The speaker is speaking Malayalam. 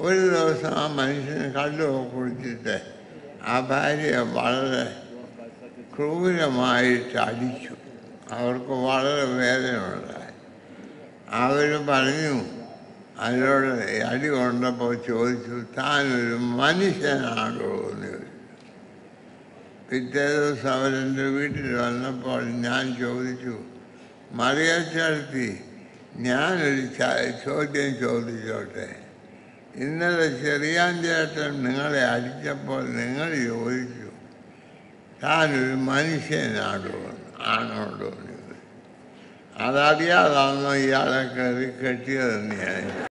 ഒരു ദിവസം ആ മനുഷ്യന് കള്ളൊക്കെ കുടിച്ചിട്ട് ആ ഭാര്യയെ വളരെ ക്രൂരമായിട്ട് അടിച്ചു അവർക്ക് വളരെ വേദനയുണ്ടായി അവർ പറഞ്ഞു അതിനോട് അടി കൊണ്ടപ്പോൾ ചോദിച്ചു താനൊരു മനുഷ്യനാണോ എന്ന് ചോദിച്ചു പിറ്റേ ദിവസം അവരെൻ്റെ വീട്ടിൽ വന്നപ്പോൾ ഞാൻ ചോദിച്ചു മറിയച്ചടത്തി ഞാനൊരു ച- ചോദ്യം ചോദിച്ചോട്ടെ ഇന്നലെ ചെറിയാൻ ചേട്ടൻ നിങ്ങളെ അടിച്ചപ്പോൾ നിങ്ങൾ ചോദിച്ചു താനൊരു മനുഷ്യനാണോ ആണോടോ എന്ന് ചോദിച്ചു. അതറിയാതാണോ ഇയാളെ കയറി കെട്ടിയതെന്ന് ഞാൻ